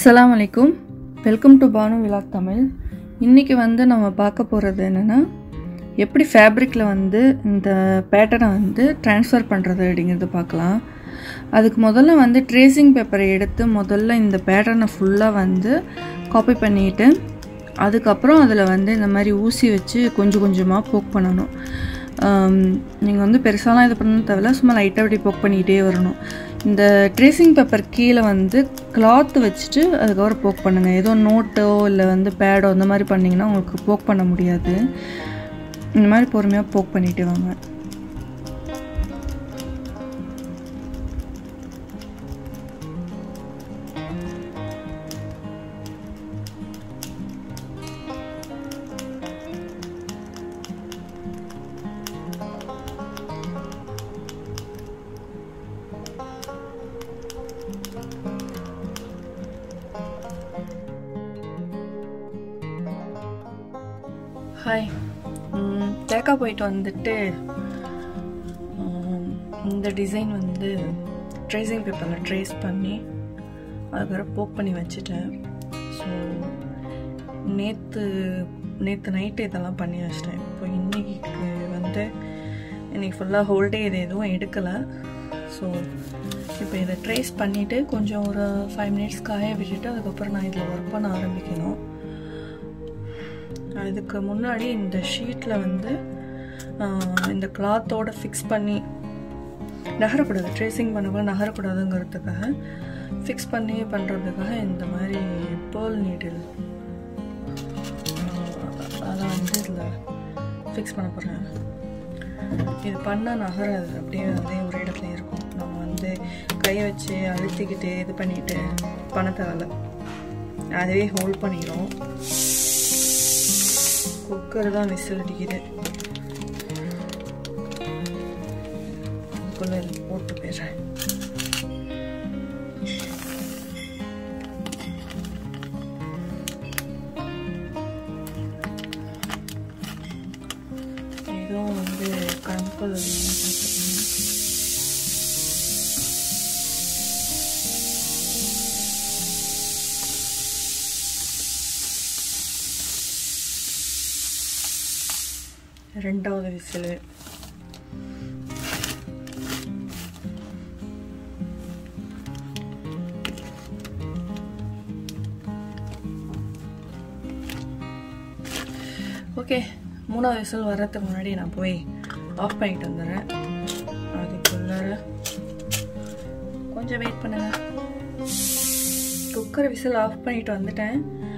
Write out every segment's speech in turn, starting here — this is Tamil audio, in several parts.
அஸ்ஸலாமு அலைக்கும் welcome to Banu vlog Tamil இன்றைக்கி வந்து நம்ம பார்க்க போகிறது என்னென்னா எப்படி ஃபேப்ரிக்கில் வந்து இந்த பேட்டர்னை வந்து ட்ரான்ஸ்ஃபர் பண்ணுறது அப்படிங்கிறது பார்க்கலாம் அதுக்கு முதல்ல வந்து ட்ரேசிங் பேப்பரை எடுத்து முதல்ல இந்த பேட்டர்னை ஃபுல்லாக வந்து காப்பி பண்ணிட்டு அதுக்கப்புறம் அதில் வந்து இந்த மாதிரி ஊசி வச்சு கொஞ்சம் கொஞ்சமாக போக் பண்ணணும் நீங்கள் வந்து பெருசாலாம் இது பண்ண தேவையில்ல சும்மா லைட்டாக அப்படி போக் பண்ணிக்கிட்டே வரணும் இந்த ட்ரேசிங் பேப்பர் கீழே வந்து கிளாத் வச்சுட்டு அதுக்கப்புறம் போக் பண்ணுங்கள் ஏதோ நோட்டோ இல்லை வந்து பேடோ அந்த மாதிரி பண்ணிங்கன்னா உங்களுக்கு போக் பண்ண முடியாது இந்த மாதிரி பொறுமையாக போக் பண்ணிட்டு வாங்க ஹாய் தேக்கா போயிட்டு வந்துட்டு ம், இந்த டிசைன் வந்து ட்ரேசிங் பேப்பரில் ட்ரேஸ் பண்ணி அதுக்கப்புறம் போக் பண்ணி வச்சுட்டேன் ஸோ நேற்று நேற்று நைட்டு இதெல்லாம் பண்ணி வச்சிட்டேன் இப்போ இன்னைக்கு வந்து இன்னைக்கு ஃபுல்லாக ஹோல்டே இது எதுவும் எடுக்கலை ஸோ இப்போ இதை ட்ரேஸ் பண்ணிவிட்டு கொஞ்சம் ஒரு ஃபைவ் மினிட்ஸ் காய விட்டுட்டு அதுக்கப்புறம் நான் இதில் ஒர்க் பண்ண ஆரம்பிக்கணும் அதுக்கு முன்னாடி இந்த ஷீட்டில் வந்து ஆஹ், இந்த கிளாத்தோட ஃபிக்ஸ் பண்ணி நகரக்கூடாது ட்ரேசிங் பண்ணக்கூட நகரக்கூடாதுங்கிறதுக்காக ஃபிக்ஸ் பண்ணி பண்ணுறதுக்காக இந்த மாதிரி பேர்ல் நீடில் அதை வந்து இதில் ஃபிக்ஸ் பண்ண போகிறேன் இது பண்ணால் நகராது அப்படியே அதே ஒரு இடத்துல இருக்கும் நம்ம வந்து கையை வச்சு அழுத்திக்கிட்டு இது பண்ணிட்டு பண்ண தேவையில்ல அதுவே ஹோல்ட் பண்ணிடும் குக்கர் தான் விசில் அடிக்குது அதுக்குள்ள இது போட்டு போயிடுறேன் இதுவும் வந்து கம்பல் ரெண்டாவது விசிலு ஓகே மூணாவது விசில் வர்றதுக்கு முன்னாடி நான் போய் ஆஃப் பண்ணிட்டு வந்துடுறேன் அதுக்குள்ளார கொஞ்சம் வெயிட் பண்ணுங்க குக்கர் விசில் ஆஃப் பண்ணிட்டு வந்துட்டேன்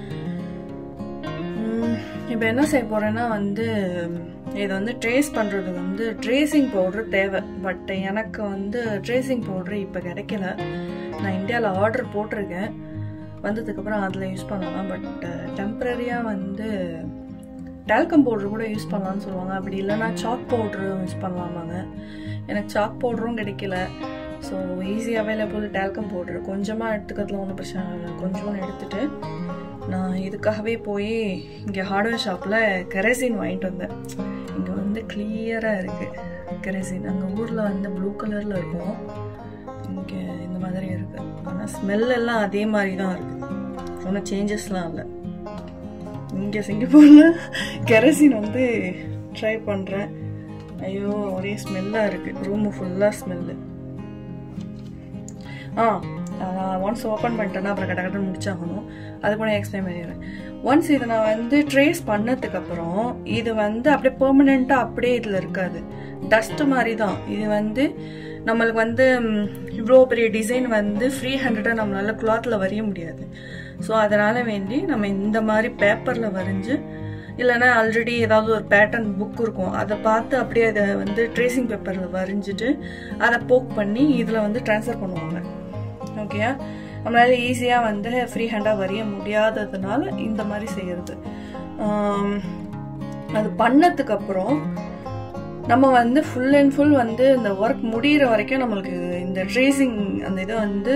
இப்போ என்ன செய்ய போகிறேன்னா வந்து இதை வந்து ட்ரேஸ் பண்ணுறதுக்கு வந்து ட்ரேசிங் பவுட்ரு தேவை பட் எனக்கு வந்து ட்ரேசிங் பவுட்ரு இப்போ கிடைக்கல நான் இந்தியாவில் ஆர்டர் போட்டிருக்கேன் வந்ததுக்கப்புறம் அதில் யூஸ் பண்ணலாம் பட் டெம்ப்ரரியாக வந்து டால்கம் பவுட்ரு கூட யூஸ் பண்ணலாம்னு சொல்லுவாங்க அப்படி இல்லைன்னா சாக் பவுட்ரு யூஸ் பண்ணலாமாங்க எனக்கு சாக் பவுடரும் கிடைக்கல so easy available talcum powder கொஞ்சமாக எடுத்துக்கிறதுல ஒன்றும் பிரச்சனை இல்லை கொஞ்சமாக எடுத்துட்டு நான் இதுக்காகவே போய் இங்கே ஹார்ட்வேர் ஷாப்பில் கெரசின் வாங்கிட்டு வந்தேன் இங்கே வந்து கிளியராக இருக்குது கெரசின் அங்கே ஊரில் வந்து ப்ளூ கலரில் இருக்கும் இங்கே இந்த மாதிரி இருக்குது ஆனால் ஸ்மெல் எல்லாம் அதே மாதிரி தான் இருக்குது ஒன்றும் சேஞ்சஸ்லாம் இல்லை இங்கே சிங்கப்பூரில் கெரசின் வந்து ட்ரை பண்ணுறேன் ஐயோ ஒரே ஸ்மெல்லாக இருக்குது ரூமு ஃபுல்லாக ஸ்மெல்லு ஆ ஒன்ஸ் ஓப்பன் பண்ணிட்டேன்னா அப்புறம் கட்ட கட்ட முடிச்சாகணும் அது கூட எக்ஸ்பிளைன் பண்ணிடுறேன் ஒன்ஸ் இதை நான் வந்து ட்ரேஸ் பண்ணதுக்கப்புறம் இது வந்து அப்படியே பெர்மனெண்ட்டாக அப்படியே இதில் இருக்காது டஸ்ட் மாதிரி தான் இது வந்து நம்மளுக்கு வந்து ம், இவ்வளோ பெரிய டிசைன் வந்து ஃப்ரீ ஹேண்டடாக நம்மளால கிளாத்தில் வரைய முடியாது ஸோ அதனால் வேண்டி நம்ம இந்த மாதிரி பேப்பரில் வரைஞ்சி இல்லைன்னா ஆல்ரெடி ஏதாவது ஒரு பேட்டர்ன் புக் இருக்கும் அதை பார்த்து அப்படியே அதை வந்து ட்ரேசிங் பேப்பரில் வரைஞ்சிட்டு அதை போக் பண்ணி இதில் வந்து ட்ரான்ஸ்ஃபர் பண்ணுவாங்க ஓகேயா நம்மளால ஈஸியாக வந்து ஃப்ரீ ஹேண்டாக வரைய முடியாததுனால இந்த மாதிரி செய்யறது ஆம், அது பண்ணதுக்கு அப்புறம் நம்ம வந்து ஃபுல் அண்ட் ஃபுல் வந்து இந்த ஒர்க் முடியிற வரைக்கும் நம்மளுக்கு இந்த ட்ரேசிங் அந்த இது வந்து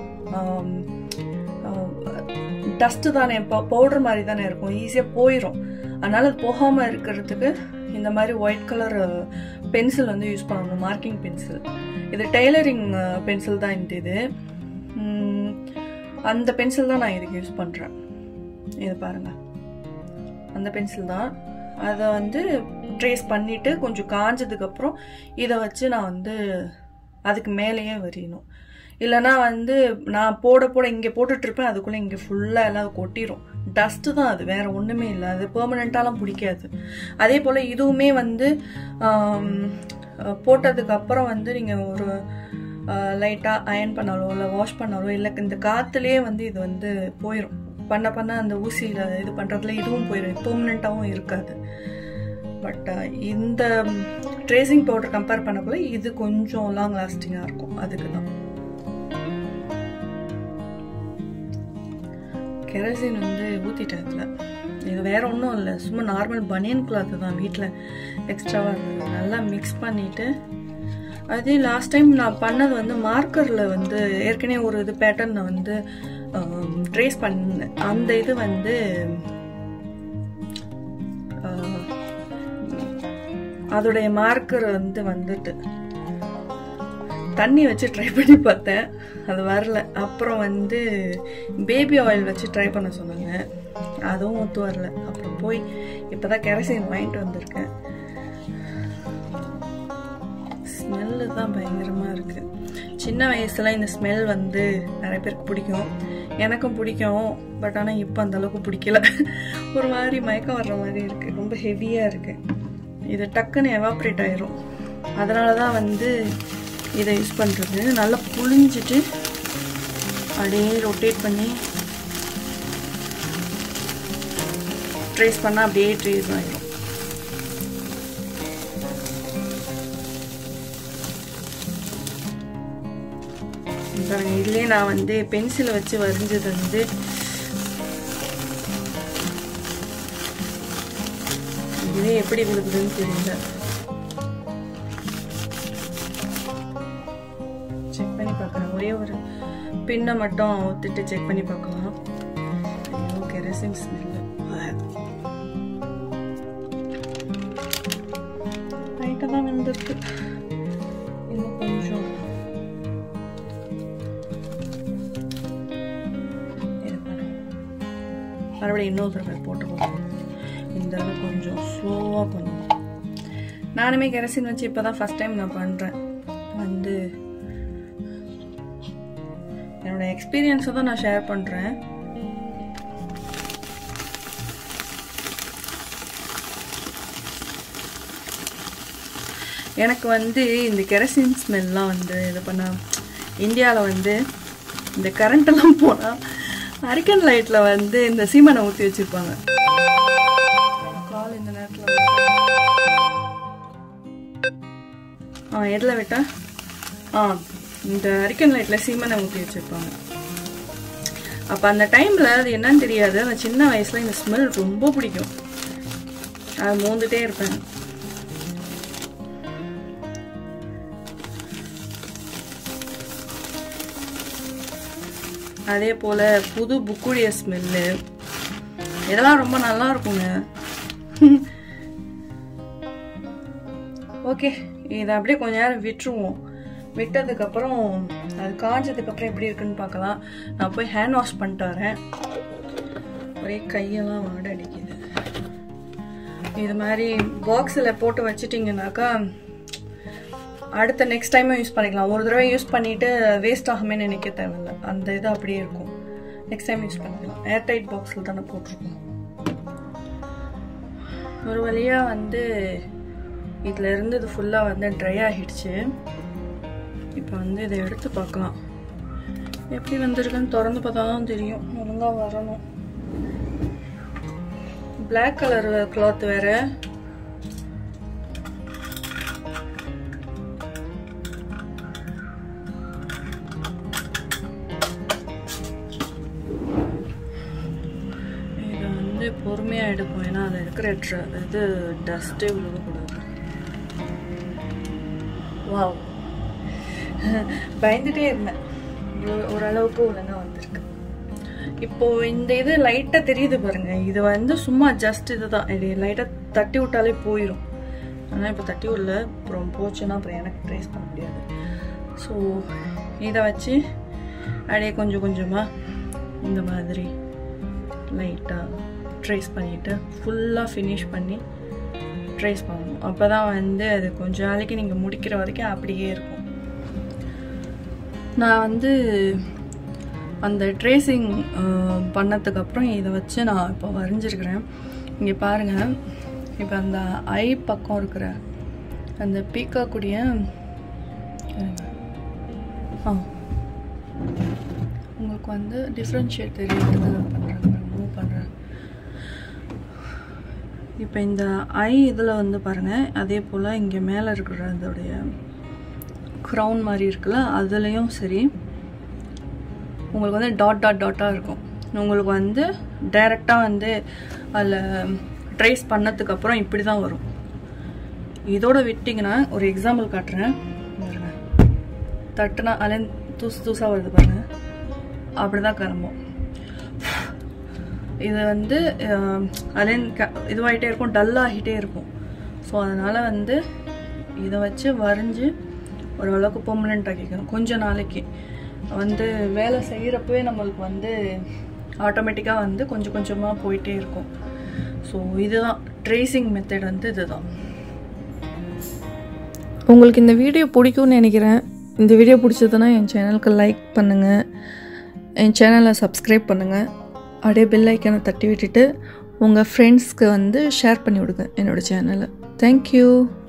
டஸ்ட்டு தானே பவுடர் மாதிரி தானே இருக்கும் ஈஸியாக போயிடும் அதனால அது போகாமல் இருக்கிறதுக்கு இந்த மாதிரி ஒயிட் கலர் பென்சில் வந்து யூஸ் பண்ணணும் மார்க்கிங் பென்சில் இது டெய்லரிங் பென்சில் தான் இந்த இது உம், அந்த பென்சில் தான் நான் இதுக்கு யூஸ் பண்ணுறேன் இது பாருங்க அந்த பென்சில் தான் அதை வந்து ட்ரேஸ் பண்ணிட்டு கொஞ்சம் காஞ்சதுக்கப்புறம் இதை வச்சு நான் வந்து அதுக்கு மேலேயே வரையணும் இல்லைன்னா வந்து நான் போட போட இங்கே போட்டுட்ருப்பேன் அதுக்குள்ளே இங்கே ஃபுல்லாக எல்லாம் கொட்டிடும் டஸ்ட்டு தான் அது வேற ஒன்றுமே இல்லை அது பெர்மனெண்ட்டாலாம் பிடிக்காது அதே போல் இதுவுமே வந்து ஆம், அஹ், போட்டதுக்கு அப்புறம் வந்து நீங்கள் ஒரு லைட்டாக அயன் பண்ணாலோ இல்லை வாஷ் பண்ணாலோ இல்லை இந்த காற்றுலேயே வந்து இது வந்து போயிடும் பண்ண பண்ண அந்த ஊசியில் இது பண்ணுறதுல இதுவும் போயிடும் பெர்மனெண்ட்டாகவும் இருக்காது பட் இந்த ட்ரேசிங் பவுடர் கம்பேர் பண்ணக்குள்ள இது கொஞ்சம் லாங் லாஸ்டிங்காக இருக்கும் அதுக்கு தான் கெரசின் வந்து ஊற்றிட்டேன் இதில் இது வேற ஒன்றும் இல்லை சும்மா நார்மல் பனியன் கிளாத் தான் வீட்டில் எக்ஸ்ட்ராவாக இருந்தது நல்லா மிக்ஸ் பண்ணிவிட்டு அதே லாஸ்ட் டைம் நான் பண்ணது வந்து மார்க்கரில் வந்து ஏற்கனவே ஒரு இது பேட்டர்னை வந்து ட்ரேஸ் பண்ணேன் அந்த இது வந்து ஆஹ், அதோடைய மார்க்கர் வந்து வந்துட்டு தண்ணி வச்சு ட்ரை பண்ணி பார்த்தேன் அது வரல அப்புறம் வந்து பேபி ஆயில் வச்சு ட்ரை பண்ண சொன்னாங்க அதுவும் ஒத்து வரல அப்புறம் போய் இப்போதான் கெரசின் வாங்கிட்டு வந்திருக்கேன் ஸ்மெல்லு தான் பயங்கரமாக இருக்கு சின்ன வயசுல இந்த ஸ்மெல் வந்து நிறைய பேருக்கு பிடிக்கும் எனக்கும் பிடிக்கும் பட் ஆனால் இப்போ அந்த அளவுக்கு பிடிக்கல ஒரு மாதிரி மயக்கம் வர்ற மாதிரி இருக்கு ரொம்ப ஹெவியாக இருக்கு இது டக்குன்னு எவாப்ரேட் ஆயிரும் அதனால தான் வந்து இதை யூஸ் பண்ணுறது நல்லா புழிஞ்சிட்டு அப்படியே ரொட்டேட் பண்ணி ட்ரேஸ் பண்ணால் அப்படியே ட்ரேஸ் ஆயிடும் பாருங்க இதுலயே நான் வந்து பென்சிலை வச்சு வரைஞ்சது வந்து இதுவே எப்படி விழுகுதுன்னு தெரியல செக் பண்ணி பார்க்குறேன் ஒரே ஒரு பின்னை மட்டும் ஊத்திட்டு செக் பண்ணி பார்க்கலாம் ஐயோ கெரசின் ஸ்மெல்லு லைட்டாக தான் விழுந்திருக்கு இன்னும் கொஞ்சம் இது பாருங்க. மறுபடியும் இன்னொரு தடவை போட்டுக்கோங்க இந்த தடவை கொஞ்சம் ஸ்லோவாக பண்ணுவோம் நானுமே கெரசின் வச்சு இப்போ தான் ஃபஸ்ட் டைம் நான் பண்ணுறேன் வந்து என்னோட எக்ஸ்பீரியன்ஸை தான் நான் ஷேர் பண்ணுறேன் எனக்கு வந்து இந்த கெரசின் ஸ்மெல்லாம் வந்து இது பண்ண இந்தியாவில் வந்து இந்த கரண்ட்டெல்லாம் போனால் அரிக்கன் லைட்டில் வந்து இந்த சீமனை ஊற்றி வச்சுருப்பாங்க கால் இந்த நேரத்தில் ஆ எதில் விட்டா ஆ இந்த அரிக்கன் லைட்டில் சீமனை ஊற்றி வச்சுருப்பாங்க அப்போ அந்த டைமில் அது என்னன்னு தெரியாது அந்த சின்ன வயசில் இந்த ஸ்மெல் ரொம்ப பிடிக்கும் அது மோந்துட்டே இருப்பேன் அதே போல் புது புக்குடைய ஸ்மெல்லு இதெல்லாம் ரொம்ப நல்லா இருக்குங்க ஓகே இதை அப்படியே கொஞ்ச நேரம் விட்டுருவோம் விட்டதுக்கப்புறம் அது காஞ்சதுக்கப்புறம் எப்படி இருக்குன்னு பார்க்கலாம் நான் போய் ஹேண்ட் வாஷ் பண்ணிட்டு வரேன் ஒரே கையெல்லாம் வாட அடிக்குது இது மாதிரி பாக்ஸில் போட்டு வச்சிட்டிங்கனாக்கா அடுத்த நெக்ஸ்ட் டைமும் யூஸ் பண்ணிக்கலாம் ஒரு தடவை யூஸ் பண்ணிட்டு வேஸ்ட் ஆகுமே நினைக்க தேவையில்ல அந்த இது அப்படியே இருக்கும் நெக்ஸ்ட் டைம் யூஸ் பண்ணிக்கலாம் ஏர்டைட் பாக்ஸில் தானே போட்டிருக்கோம் ஒரு வழியாக வந்து இதில் இருந்து இது ஃபுல்லாக வந்து ட்ரை ஆகிடுச்சு இப்போ வந்து இதை எடுத்து பார்க்கலாம் எப்படி வந்திருக்குன்னு திறந்து பார்த்தா தான் தெரியும் ஒழுங்காக வரணும் பிளாக் கலர் கிளாத் வேற இதை வந்து பொறுமையாக எடுக்கும் ஏன்னா அதில் இருக்கிற ட்ர- இது டஸ்ட்டே விழுகக்கூடாது வாவ் பயந்துட்டே இருந்தேன் இவ்வளோ- ஓரளவுக்கு ஒழுங்காக வந்திருக்கு இப்போ இந்த இது லைட்டாக தெரியுது பாருங்க இது வந்து சும்மா ஜஸ்ட் இதுதான் இது லைட்டாக தட்டி விட்டாலே போயிடும் ஆனால் இப்போ தட்டி விடல அப்புறம் போச்சுன்னா அப்புறம் எனக்கு ட்ரேஸ் பண்ண முடியாது ஸோ இதை வச்சு அப்படியே கொஞ்சம் கொஞ்சமாக இந்த மாதிரி லைட்டாக ட்ரேஸ் பண்ணிவிட்டு ஃபுல்லாக ஃபினிஷ் பண்ணி ட்ரேஸ் பண்ணணும் அப்போ தான் வந்து அது கொஞ்ச நாளைக்கு நீங்கள் முடிக்கிற வரைக்கும் அப்படியே இருக்கும் நான் வந்து அந்த ட்ரேசிங் பண்ணதுக்கப்புறம் இதை வச்சு நான் இப்போ வரைஞ்சிருக்கிறேன் இங்கே பாருங்கள் இப்போ அந்த ஐ பக்கம் இருக்கிற அந்த பீக்காக்கூடிய ஆ உங்களுக்கு வந்து டிஃப்ரென்ஷியேட் தெரியுது பண்ணுறேன் மூவ் பண்ணுறேன் இப்போ இந்த ஐ இதில் வந்து பாருங்கள் அதே போல் இங்கே மேலே இருக்கிற அதோடைய க்ரௌன் மாதிரி இருக்குல்ல அதுலேயும் சரி உங்களுக்கு வந்து டாட் டாட் டாட்டாக இருக்கும் உங்களுக்கு வந்து டைரெக்டாக வந்து அதில் ட்ரேஸ் பண்ணதுக்கப்புறம் இப்படி தான் வரும் இதோட விட்டிங்கன்னா ஒரு எக்ஸாம்பிள் காட்டுறேன் பாருங்க தட்டுனா அதில் தூசு தூசாக வருது பாருங்க அப்படி தான் கிளம்பும் இது வந்து அலைன் இதுவாகிட்டே இருக்கும் டல் ஆகிட்டே இருக்கும் ஸோ அதனால் வந்து இதை வச்சு வரைஞ்சி ஓரளவுக்கு பெர்மனெண்ட் ஆக்கிக்கணும் கொஞ்ச நாளைக்கு வந்து வேலை செய்கிறப்பவே நம்மளுக்கு வந்து ஆட்டோமேட்டிக்காக வந்து கொஞ்சம் கொஞ்சமாக போயிட்டே இருக்கும் ஸோ இதுதான் ட்ரேசிங் மெத்தட் வந்து இதுதான் உங்களுக்கு இந்த வீடியோ பிடிக்கும்னு நினைக்கிறேன் இந்த வீடியோ பிடிச்சதுன்னா என் சேனலுக்கு லைக் பண்ணுங்கள் என் சேனலை சப்ஸ்கிரைப் பண்ணுங்கள் அப்படியே பெல் ஐக்கனை தட்டி விட்டுட்டு உங்கள் ஃப்ரெண்ட்ஸ்க்கு வந்து ஷேர் பண்ணி விடுங்க என்னோடய சேனலை தேங்க்யூ